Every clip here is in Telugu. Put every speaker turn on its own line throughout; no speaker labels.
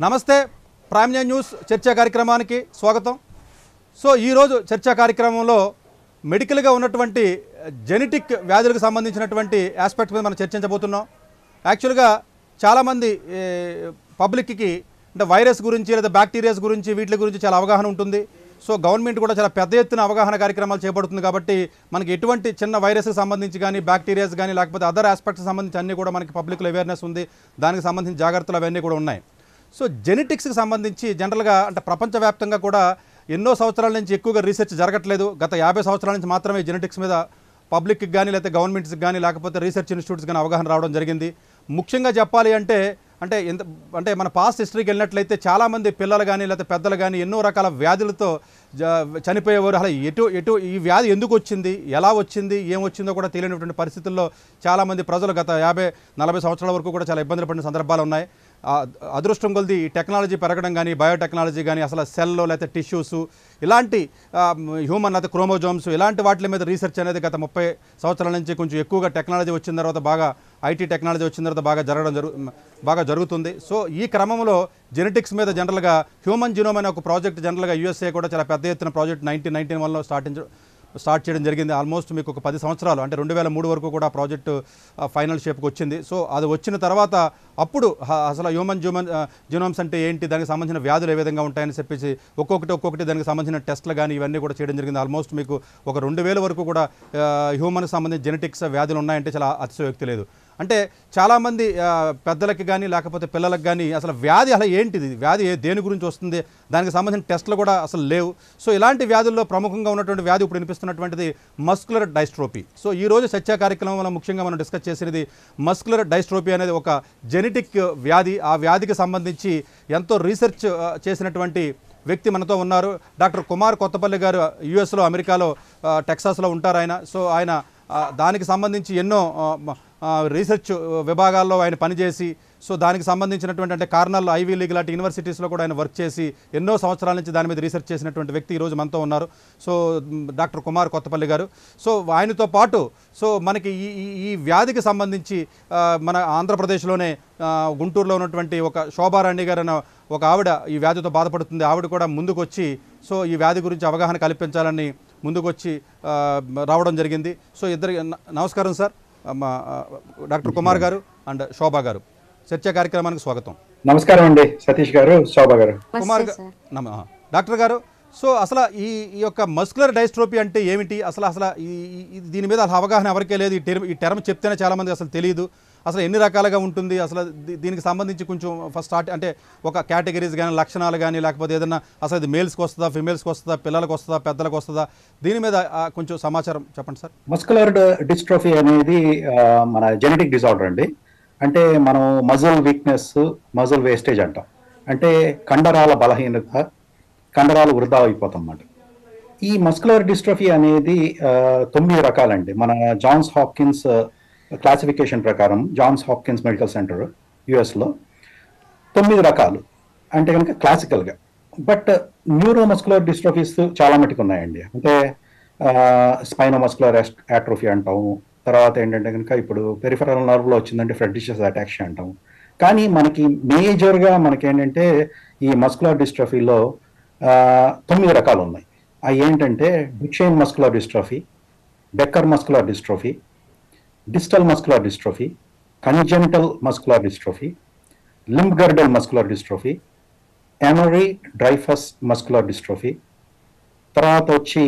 నమస్తే ప్రైమ్ నైన్ న్యూస్ చర్చా కార్యక్రమానికి స్వాగతం సో ఈరోజు చర్చా కార్యక్రమంలో మెడికల్గా ఉన్నటువంటి జెనెటిక్ వ్యాధులకు సంబంధించినటువంటి ఆస్పెక్ట్ మీద మనం చర్చించబోతున్నాం యాక్చువల్గా చాలామంది ఏ, పబ్లిక్కి అంటే వైరస్ గురించి లేదా బ్యాక్టీరియాస్ గురించి వీటి గురించి చాలా అవగాహన ఉంటుంది సో గవర్నమెంట్ కూడా చాలా పెద్ద ఎత్తున అవగాహన కార్యక్రమాలు చేపడుతుంది కాబట్టి మనకి ఎటువంటి చిన్న వైరస్కి సంబంధించి కానీ బ్యాక్టీరియాస్ కానీ లేకపోతే అదర్ ఆస్పెక్ట్స్ సంబంధించి అన్నీ కూడా మనకి పబ్లిక్లో అవేర్నెస్ ఉంది దానికి సంబంధించిన జాగ్రత్తలు అవన్నీ కూడా ఉన్నాయి సో జెనెటిక్స్కి సంబంధించి జనరల్గా అంటే ప్రపంచవ్యాప్తంగా కూడా ఎన్నో సంవత్సరాల నుంచి ఎక్కువగా రీసెర్చ్ జరగట్లేదు గత యాభై సంవత్సరాల నుంచి మాత్రమే జెనెటిక్స్ మీద పబ్లిక్కి కానీ లేకపోతే గవర్నమెంట్స్కి కానీ లేకపోతే రీసెర్చ్ ఇన్స్టిట్యూట్స్ కానీ అవగాహన రావడం జరిగింది ముఖ్యంగా చెప్పాలి అంటే అంటే ఎంత అంటే మన పాస్ట్ హిస్టరీకి వెళ్ళినట్లయితే చాలామంది పిల్లలు కానీ లేకపోతే పెద్దలు కానీ ఎన్నో రకాల వ్యాధులతో జ- చనిపోయేవారు అలా ఎటు ఎటు ఈ వ్యాధి ఎందుకు వచ్చింది ఎలా వచ్చింది ఏం వచ్చిందో కూడా తెలియనటువంటి పరిస్థితుల్లో చాలామంది ప్రజలు గత యాభై నలభై సంవత్సరాల వరకు కూడా చాలా ఇబ్బందులు పడిన సందర్భాలు ఉన్నాయి ఆ, అదృష్టం కొలిది ఈ టెక్నాలజీ పెరగడం కానీ బయోటెక్నాలజీ కానీ అసలు సెల్లో లేకపోతే టిష్యూస్ ఇలాంటి హ్యూమన్ లేకపోతే క్రోమోజోమ్స్ ఇలాంటి వాటి మీద రీసెర్చ్ అనేది గత ముప్పై సంవత్సరాల నుంచి కొంచెం ఎక్కువగా టెక్నాలజీ వచ్చిన తర్వాత బాగా ఐటీ టెక్నాలజీ వచ్చిన తర్వాత బాగా జరగడం జరుగు బాగా జరుగుతుంది సో ఈ క్రమంలో జెనెటిక్స్ మీద జనరల్గా హ్యూమన్ జీనోమ్ అనే ఒక ప్రాజెక్ట్ జనరల్గా యూఎస్ఏ కూడా చాలా పెద్ద ఎత్తున ప్రాజెక్ట్ నైన్టీన్ నైన్టీన్ వన్లో స్టార్ట్ స్టార్ట్ చేయడం జరిగింది ఆల్మోస్ట్ మీకు ఒక పది సంవత్సరాలు అంటే రెండు వేల మూడు వరకు కూడా ఆ ప్రాజెక్టు ఆ, ఫైనల్ షేప్కి వచ్చింది సో అది వచ్చిన తర్వాత అప్పుడు హ- అసలు హ్యూమన్ హ్యూమన్ జీనోమ్స్ అంటే ఏంటి దానికి సంబంధించిన వ్యాధులు ఏ విధంగా ఉంటాయని చెప్పేసి ఒక్కొక్కటి ఒక్కొక్కటి దానికి సంబంధించిన టెస్ట్లు కానీ ఇవన్నీ కూడా చేయడం జరిగింది ఆల్మోస్ట్ మీకు ఒక రెండు వేల వరకు కూడా హ్యూమన్కి సంబంధించిన జెనెటిక్స్ వ్యాధులు ఉన్నాయంటే చాలా అతిశయోక్తి లేదు అంటే చాలామంది ఆ, పెద్దలకి కానీ లేకపోతే పిల్లలకు కానీ అసలు వ్యాధి అసలు ఏంటిది వ్యాధి ఏ- దేని గురించి వస్తుంది దానికి సంబంధించిన టెస్ట్లు కూడా అసలు లేవు సో ఇలాంటి వ్యాధుల్లో ప్రముఖంగా ఉన్నటువంటి వ్యాధి ఇప్పుడు వినిపిస్తున్నటువంటిది మస్కులర్ డైస్ట్రోపీ సో ఈ రోజు సత్య కార్యక్రమంలో ముఖ్యంగా మనం డిస్కస్ చేసినది మస్కులర్ డైస్ట్రోపీ అనేది ఒక జెనెటిక్ వ్యాధి ఆ వ్యాధికి సంబంధించి ఎంతో రీసెర్చ్ ఆ, చేసినటువంటి వ్యక్తి మనతో ఉన్నారు డాక్టర్ కుమార్ కొత్తపల్లి గారు యుఎస్లో అమెరికాలో ఆ, టెక్సాస్లో ఉంటారు ఆయన సో ఆయన ఆ, దానికి సంబంధించి ఎన్నో ఆ, మ- ఆ, రీసెర్చ్ విభాగాల్లో ఆయన పనిచేసి సో దానికి సంబంధించినటువంటి అంటే కార్నల్ ఐవీ లీగ్ లాంటి యూనివర్సిటీస్లో కూడా ఆయన వర్క్ చేసి ఎన్నో సంవత్సరాల నుంచి దాని మీద రీసెర్చ్ చేసినటువంటి వ్యక్తి ఈరోజు మనతో ఉన్నారు so hmm, doctor Kumar Kothapalli గారు సో ఆయనతో పాటు సో మనకి ఈ ఈ- ఈ వ్యాధికి సంబంధించి ఆ, మన ఆంధ్రప్రదేశ్లోనే ఆ, గుంటూరులో ఉన్నటువంటి ఒక శోభారాణి గారు అన్న ఒక ఆవిడ ఈ వ్యాధితో బాధపడుతుంది ఆవిడ కూడా ముందుకొచ్చి సో ఈ వ్యాధి గురించి అవగాహన కల్పించాలని ముందుకొచ్చి ఆ, రావడం జరిగింది సో ఇద్దరి న- నమస్కారం సార్ ఆ, మా ఆ, డాక్టర్ కుమార్ గారు అండ్ శోభా గారు చర్చా కార్యక్రమానికి స్వాగతం
నమస్కారం అండి సతీష్ గారు శోభ గారు
కుమార్ గా- నమ- ఆ, డాక్టర్ గారు సో అసలు ఈ ఈ యొక్క మస్కులర్ డైస్ట్రోపీ అంటే ఏమిటి అసలు అసలు ఈ ఈ- ఈ- దీని మీద అసలు అవగాహన ఎవరికే లేదు ఈ టెర్మ్ ఈ టర్మ్ చెప్తేనే చాలా మంది అసలు తెలియదు అసలు ఎన్ని రకాలుగా ఉంటుంది అసలు దీ- దీనికి సంబంధించి కొంచెం ఫస్ట్ స్టార్ట్ అంటే ఒక కేటగిరీస్ కానీ లక్షణాలు కానీ లేకపోతే ఏదైనా అసలు ఇది మేల్స్కి వస్తుందా ఫిమేల్స్కి వస్తుందా పిల్లలకు వస్తుందా పెద్దలకు వస్తుందా దీని మీద ఆ, కొంచెం సమాచారం చెప్పండి సార్
మస్కులర్ డిస్ట్రోఫీ అనేది ఆ, మన జెనెటిక్ డిజార్డర్ అండి అంటే మనం మజిల్ వీక్నెస్ మజిల్ వేస్టేజ్ అంటాం అంటే కండరాల బలహీనత కండరాలు వృధా అయిపోతాం అన్నమాట ఈ మస్కులర్ డిస్ట్రోఫీ అనేది ఆ, తొమ్మిది రకాలండి మన జాన్స్ హాప్కిన్స్ క్లాసిఫికేషన్ ప్రకారం జాన్స్ హాప్కిన్స్ మెడికల్ సెంటర్ యుఎస్లో తొమ్మిది రకాలు అంటే కనుక క్లాసికల్గా బట్ న్యూరోమస్కులర్ డిస్ట్రోఫీస్ చాలా మటుకు ఉన్నాయండి అంటే స్పైనోమస్కులర్ యాట్రోఫీ అంటాము తర్వాత ఏంటంటే కనుక ఇప్పుడు పెరిఫరల్ నర్వ్లో వచ్చిందంటే ఫ్రెడ్రిషియస్ అటాక్షన్ అంటాము కానీ మనకి మేజర్గా మనకి ఏంటంటే ఈ మస్కులర్ డిస్ట్రోఫీలో తొమ్మిది రకాలు ఉన్నాయి అవి ఏంటంటే Duchenne muscular dystrophy Becker muscular dystrophy distal muscular dystrophy congenital muscular dystrophy limb girdle muscular dystrophy Emery Dreifuss muscular dystrophy తర్వాత వచ్చి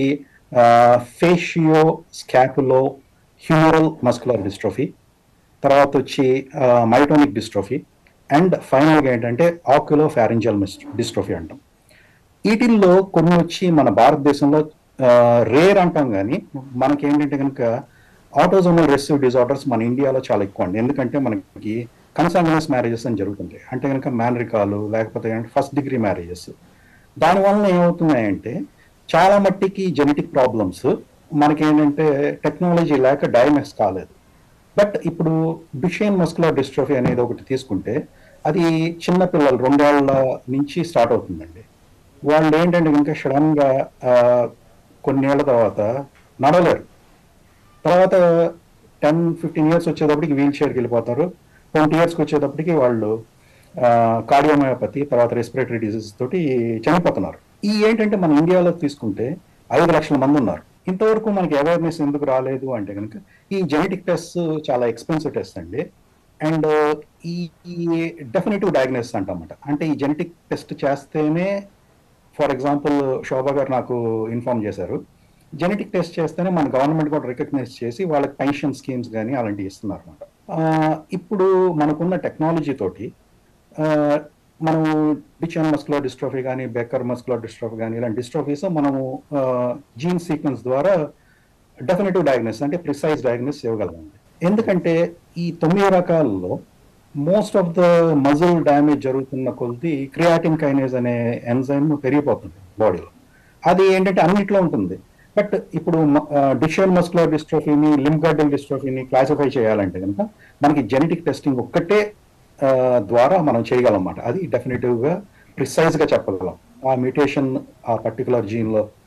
facioscapulohumeral muscular dystrophy తర్వాత వచ్చి మైటోనిక్ డిస్ట్రోఫీ అండ్ ఫైనల్గా ఏంటంటే ఆక్యులో ఫ్యారింజల్ డిస్ట్రోఫీ అంటాం వీటిల్లో కొన్ని వచ్చి మన భారతదేశంలో రేర్ అంటాం కానీ మనకి ఏంటంటే కనుక ఆటోజోమల్ రెసివ్ డిజార్డర్స్ మన ఇండియాలో చాలా ఎక్కువ అండి ఎందుకంటే మనకి కన్సాంగనస్ మ్యారేజెస్ అని జరుగుతుంటాయి అంటే కనుక మ్యానరికాలు లేకపోతే ఫస్ట్ డిగ్రీ మ్యారేజెస్ దానివల్ల ఏమవుతున్నాయంటే చాలా మట్టికి జెనెటిక్ ప్రాబ్లమ్స్ మనకేంటంటే టెక్నాలజీ లేక డయాగ్నోస్ కాలేదు బట్ ఇప్పుడు డిషైన్ మస్కులర్ డిస్ట్రోఫీ అనేది ఒకటి తీసుకుంటే అది చిన్న పిల్లలు రెండేళ్ల నుంచి స్టార్ట్ అవుతుందండి వాళ్ళు ఏంటంటే కనుక సడన్గా కొన్నేళ్ల తర్వాత నడవలేరు తర్వాత టెన్ ఫిఫ్టీన్ ఇయర్స్ వచ్చేటప్పటికి వీల్ చైర్కి వెళ్ళిపోతారు ట్వంటీ ఇయర్స్కి వచ్చేటప్పటికి వాళ్ళు కార్డియోమయోపతి తర్వాత రెస్పిరేటరీ డిసీజ్ తోటి చనిపోతున్నారు ఈ ఏంటంటే మన ఇండియాలో తీసుకుంటే ఐదు లక్షల మంది ఉన్నారు ఇంతవరకు మనకి అవేర్నెస్ ఎందుకు రాలేదు అంటే కనుక ఈ జెనెటిక్ టెస్ట్ చాలా ఎక్స్పెన్సివ్ టెస్ట్ అండి అండ్ ఈ ఈ డెఫినెటివ్ డయాగ్నోసిస్ అంటామట అంటే ఈ జెనెటిక్ టెస్ట్ చేస్తేనే ఫర్ ఎగ్జాంపుల్ శోభా గారు నాకు ఇన్ఫార్మ్ చేశారు జెనెటిక్ టెస్ట్ చేస్తేనే మన గవర్నమెంట్ కూడా రికగ్నైజ్ చేసి వాళ్ళకి పెన్షన్ స్కీమ్స్ కానీ అలాంటివి ఇస్తున్నారు అనమాట ఇప్పుడు మనకున్న టెక్నాలజీ తోటి ఆ, మనం డిచన్ మస్కులర్ డిస్ట్రోఫీ కానీ బెక్కర్ మస్కులర్ డిస్ట్రోఫీ కానీ ఇలాంటి డిస్ట్రోఫీస్ మనము జీన్ సీక్వెన్స్ ద్వారా డెఫినెటివ్ డయాగ్నోసిస్ అంటే ప్రిసైజ్ డయాగ్నోసిస్ ఇవ్వగలం ఎందుకంటే ఈ తొమ్మిది రకాలలో most of the muscle damage జరుగుతున్న కొద్ది క్రియాటిన్ కైనేజ్ అనే ఎంజైమ్ పెరిగిపోతుంది బాడీలో అది ఏంటంటే అన్నిట్లో ఉంటుంది బట్ ఇప్పుడు డిషియల్ మస్కులర్ డిస్ట్రోఫీని లింగార్డల్ డిస్ట్రోఫీని క్లాసిఫై చేయాలంటే కనుక మనకి జెనెటిక్ టెస్టింగ్ ఒక్కటే ఆ, ద్వారా మనం చేయగలం అన్నమాట అది డెఫినెటివ్ గా ప్రిసైజ్ గా చెప్పగలం ఆ మ్యూటేషన్ ఆ పర్టికులర్ జీన్ లో